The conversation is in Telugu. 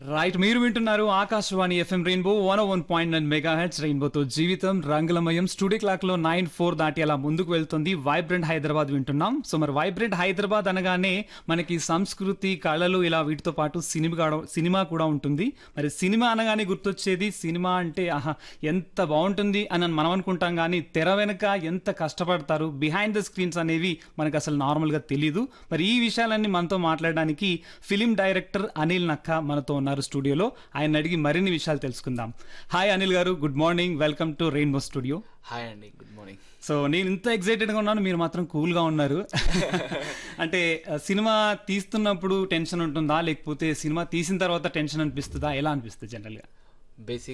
రైట్ మీరు వింటున్నారు Akashvani FM rainbow one one point nine mega heads రెయిన్బోతో జీవితం రంగులమయం స్టూడియో క్లాక్ లో నైన్ ఫోర్ దాటి అలా ముందుకు వెళ్తుంది వైబ్రెంట్ హైదరాబాద్ వింటున్నాం సో మరి వైబ్రెంట్ హైదరాబాద్ అనగానే మనకి సంస్కృతి కళలు ఇలా వీటితో పాటు సినిమా కూడా- సినిమా కూడా ఉంటుంది మరి సినిమా అనగానే గుర్తొచ్చేది సినిమా అంటే ఆహా ఎంత బాగుంటుంది అని మనం అనుకుంటాం కానీ తెర వెనుక ఎంత కష్టపడతారు బిహైండ్ ద స్క్రీన్స్ అనేవి మనకు అసలు నార్మల్గా తెలియదు మరి ఈ విషయాలన్నీ మనతో మాట్లాడడానికి ఫిలిం డైరెక్టర్ అనిల్ నక్క మనతో ఉన్నారు స్టూడియోలో ఆయన అడిగి మరిన్ని విషయాలు తెలుసుకుందాం hi Anil garu good morning welcome to rainbow studio hi అండి గుడ్ మార్నింగ్ సో నేను ఇంత ఎక్సైటెడ్గా ఉన్నాను మీరు మాత్రం కూల్గా ఉన్నారు అంటే ఆ, సినిమా తీస్తున్నప్పుడు టెన్షన్ ఉంటుందా లేకపోతే సినిమా తీసిన తర్వాత టెన్షన్ అనిపిస్తుందా ఎలా అనిపిస్తుంది జనరల్గా బేసిక్